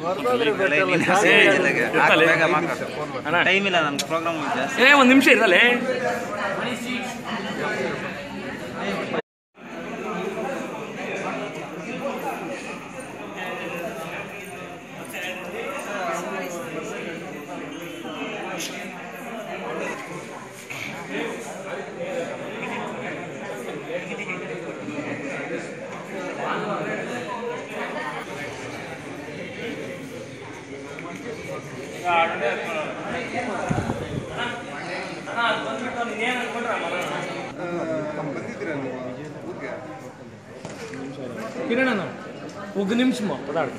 time ಇಲ್ಲ ನನ್ಗೆ program ಜಾಸ್ತಿ ಏ ಒಂದು ನಿಮಿಷ ಇರಲ್ಲೇ ಕಿರಣ ఒక నిమిషమా పదాడు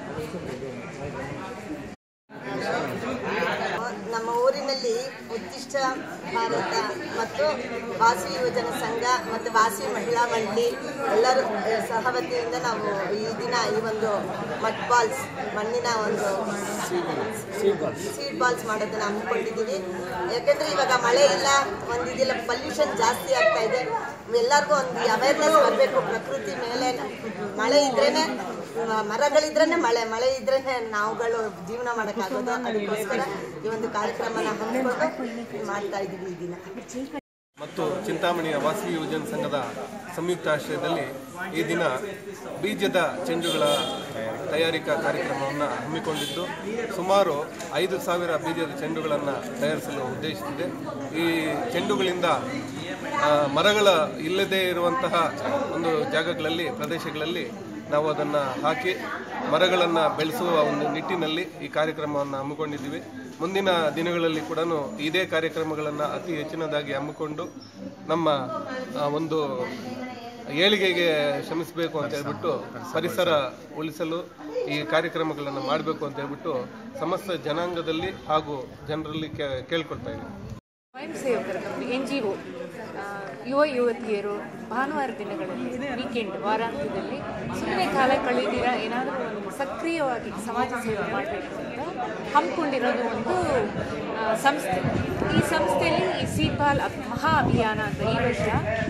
ನಮ್ಮ ಊರಿನಲ್ಲಿ ಉತ್ತಿಷ್ಟ ಭಾರತ ಮತ್ತು ವಾಸವಿ ಯುವಜನ ಸಂಘ ಮತ್ತು ವಾಸವಿ ಮಹಿಳಾ ಮಂಡಳಿ ಎಲ್ಲರೂ ಆ, ಸಹವತಿಯಿಂದ ನಾವು ಈ ದಿನ ಈ ಒಂದು ಮಡ್ ಬಾಲ್ಸ್ ಮಣ್ಣಿನ ಒಂದು ಸೀಡ್ ಬಾಲ್ಸ್ ಮಾಡೋದನ್ನ ಹಮ್ಮಿಕೊಂಡಿದ್ದೀವಿ ಯಾಕಂದ್ರೆ ಇವಾಗ ಮಳೆ ಇಲ್ಲ ಒಂದು ಇದಿಲ್ಲ ಪೊಲ್ಯೂಷನ್ ಜಾಸ್ತಿ ಆಗ್ತಾ ಇದೆ ಎಲ್ಲರಿಗೂ ಒಂದು ಅವೇರ್ನೆಸ್ ಬರಬೇಕು ಪ್ರಕೃತಿ ಮೇಲೆ ಮಳೆ ಇದ್ರೇನೆ ಮ- ಮರಗಳಿದ್ರೇನೆ ಮಳೆ ಮಳೆ ಇದ್ರೇನೆ ನಾವುಗಳು ಜೀವನ ಮಾಡೋಕ್ಕಾಗೋದು ಅದಕ್ಕೋಸ್ಕರ ಈ ಒಂದು ಕಾರ್ಯಕ್ರಮನ ಹಮ್ಮಿಕೊಂಡು ಮಾಡ್ತಾ ಇದ್ದೀವಿ ಈ ದಿನ ಮತ್ತು ಚಿಂತಾಮಣಿಯ ವಾಸವಿ ಯುವಜನ ಸಂಘದ ಸಂಯುಕ್ತ ಆಶ್ರಯದಲ್ಲಿ ಈ ದಿನ ಬೀಜದ ಚೆಂಡುಗಳ ತಯಾರಿಕಾ ಕಾರ್ಯಕ್ರಮವನ್ನು ಹಮ್ಮಿಕೊಂಡಿದ್ದು ಸುಮಾರು ಐದು ಸಾವಿರ ಬೀಜದ ಚೆಂಡುಗಳನ್ನು ತಯಾರಿಸಲು ಉದ್ದೇಶಿಸಿದೆ ಈ ಚೆಂಡುಗಳಿಂದ ಆ, ಮರಗಳ ಇಲ್ಲದೇ ಇರುವಂತಹ ಒಂದು ಜಾಗಗಳಲ್ಲಿ ಪ್ರದೇಶಗಳಲ್ಲಿ ನಾವು ಅದನ್ನು ಹಾಕಿ ಮರಗಳನ್ನು ಬೆಳೆಸುವ ಒಂದು ನಿಟ್ಟಿನಲ್ಲಿ ಈ ಕಾರ್ಯಕ್ರಮವನ್ನು ಹಮ್ಮಿಕೊಂಡಿದ್ದೀವಿ ಮುಂದಿನ ದಿನಗಳಲ್ಲಿ ಕೂಡ ಇದೇ ಕಾರ್ಯಕ್ರಮಗಳನ್ನು ಅತಿ ಹೆಚ್ಚಿನದಾಗಿ ಹಮ್ಮಿಕೊಂಡು ನಮ್ಮ ಆ, ಒಂದು ಏಳಿಗೆಗೆ ಶ್ರಮಿಸಬೇಕು ಅಂತ ಹೇಳ್ಬಿಟ್ಟು ಪರಿಸರ ಉಳಿಸಲು ಈ ಕಾರ್ಯಕ್ರಮಗಳನ್ನು ಮಾಡಬೇಕು ಅಂತ ಹೇಳ್ಬಿಟ್ಟು ಸಮಸ್ತ ಜನಾಂಗದಲ್ಲಿ ಹಾಗೂ ಜನರಲ್ಲಿ ಕೇ- ಕೇಳ್ಕೊಳ್ತಾ ಇದ್ದೀನಿ ಸ್ವಯಂ ಸೇವಕರ ನಮ್ಮದು ಎನ್ ಜಿ ಒ ಯುವ ಯುವತಿಯರು ಭಾನುವಾರ ದಿನಗಳಲ್ಲಿ ವೀಕೆಂಡ್ ವಾರಾಂತ್ಯದಲ್ಲಿ ಸುಮ್ಮನೆ ಕಾಲ ಕಳೆದಿರ ಏನಾದರೂ ಒಂದು ಸಕ್ರಿಯವಾಗಿ ಸಮಾಜ ಸೇವೆ ಮಾಡಬೇಕು ಅಂತ ಹಮ್ಮಿಕೊಂಡಿರೋದು ಒಂದು ಆ, ಸಂಸ್ಥೆ ಈ ಸಂಸ್ಥೆಯಲ್ಲಿ ಈ ಸೀಪಾಲ್ ಅಬ್- ಮಹಾ ಅಭಿಯಾನ ಅಂತ ಈ ವರ್ಷ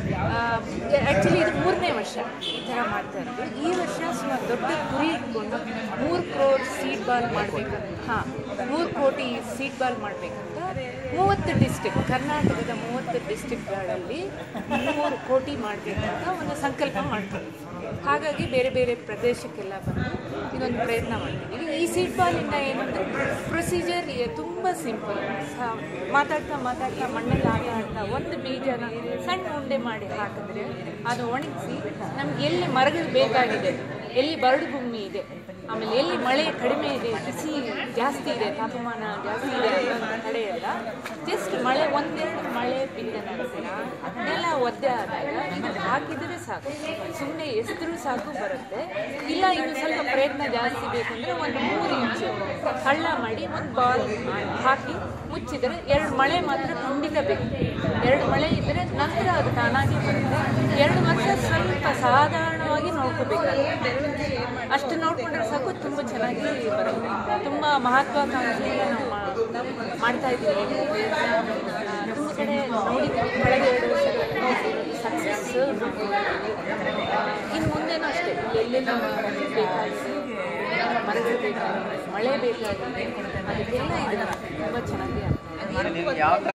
ಆ್ಯಕ್ಚುಲಿ ಇದು ಮೂರನೇ ವರ್ಷ ಈ ಥರ ಮಾಡ್ತಾ ಇರೋದು ಈ ವರ್ಷ ಸುಮಾರು ದೊಡ್ಡ ಗುರಿ ಇಟ್ಕೊಂಡು ಮೂರು ಕ್ರೋರ್ ಸೀಡ್ ಬಾಲ್ ಮಾಡಬೇಕಂತ ಹಾಂ ಮೂರು ಕೋಟಿ ಸೀಡ್ ಬಾಲ್ ಮಾಡಬೇಕಂತ ಮೂವತ್ತು ಡಿಸ್ಟಿಕ್ ಕರ್ನಾಟಕದ ಮೂವತ್ತು ಡಿಸ್ಟಿಕ್ಗಳಲ್ಲಿ ಮೂರು ಕೋಟಿ ಮಾಡಬೇಕಂತ ಒಂದು ಸಂಕಲ್ಪ ಮಾಡ್ತಾರೆ ಹಾಗಾಗಿ ಬೇರೆ ಬೇರೆ ಪ್ರದೇಶಕ್ಕೆಲ್ಲ ಬಂದು ಇದೊಂದು ಪ್ರಯತ್ನ ಮಾಡ್ತಿದ್ದೀವಿ ಈ ಸೀಡ್ ಬಾಲಿಂದ ಏನಂದರೆ ಪ್ರೊಸೀಜರ್ ತುಂಬ ಸಿಂಪಲ್ ಮಾತಾಡ್ತಾ ಮಾತಾಡ್ತಾ ಮಣ್ಣಲ್ಲಿ ಆಟ ಆಡ್ತಾ ಒಂದು ಬೀಜನ ಸಣ್ಣ ಉಂಡೆ ಮಾಡಿ ಹಾಕಿದ್ರೆ ಅದು ಒಣಗಿಸಿ ನಮ್ಗೆ ಎಲ್ಲಿ ಮರಗಳು ಬೇಕಾಗಿದೆ ಎಲ್ಲಿ ಬರಡು ಭೂಮಿ ಇದೆ ಆಮೇಲೆ ಎಲ್ಲಿ ಮಳೆ ಕಡಿಮೆ ಇದೆ ಬಿಸಿ ಜಾಸ್ತಿ ಇದೆ ತಾಪಮಾನ ಜಾಸ್ತಿ ಇದೆ ಅನ್ನೋ ಕಡೆ ಎಲ್ಲ ಜಸ್ಟ್ ಮಳೆ ಒಂದೆರಡು ಮಳೆ ಬಿದ್ದ ನಂತರ ನೆಲ ಒದ್ದೆ ಆದಾಗ ಇದನ್ನು ಹಾಕಿದರೆ ಸಾಕು ಸುಮ್ಮನೆ ಎಸಿದ್ರೂ ಸಾಕು ಬರುತ್ತೆ ಇಲ್ಲ ಇನ್ನು ಸ್ವಲ್ಪ ಪ್ರಯತ್ನ ಜಾಸ್ತಿ ಬೇಕು ಅಂದರೆ ಒಂದು ಮೂರು ಇಂಚು ಹಳ್ಳ ಮಾಡಿ ಒಂದು ಬಾಲ್ ಹಾಕಿ ಮುಚ್ಚಿದರೆ ಎರಡು ಮಳೆ ಮಾತ್ರ ಖಂಡಿತ ಬೇಕು ಎರಡು ಮಳೆ ಇದ್ದರೆ ನಂತರ ಅದು ತಾನಾಗಿ ಬರುತ್ತೆ ಎರಡು ವರ್ಷ ಸ್ವಲ್ಪ ಸಾಧಾರಣವಾಗಿ ನೋಡ್ಕೋಬೇಕಾಗುತ್ತೆ ಅಷ್ಟು ನೋಡ್ಕೊಂಡ್ರೆ ಸಾಕು ತುಂಬ ಚೆನ್ನಾಗಿ ಬರುತ್ತೆ ತುಂಬ ಮಹತ್ವಾಕಾಂಕ್ಷೆಯಿಂದ ನಾವು ಮಾ- ಮಾಡ್ತಾ ಇದ್ದೀವಿ ಆ, ತುಂಬ ಕಡೆ ನೋಡಿದ್ದೀವಿ ಕಳೆದ ಎರಡು ವರ್ಷಗಳಲ್ಲಿ ಸಕ್ಸಸ್ ಇನ್ನು ಮುಂದೆನೂ ಅಷ್ಟೇ ಎಲ್ಲೆಲ್ಲ ಬೇಕಾಗಿದೆ ಮರಗಳು ಬೇಕಾಗಿದೆ ಮಳೆ ಬೇಕಾಗಿದೆ ಅದಕ್ಕೆಲ್ಲ ಇದನ್ನು ತುಂಬ ಚೆನ್ನಾಗಿ ಆಗ್ತದೆ ಯಾವ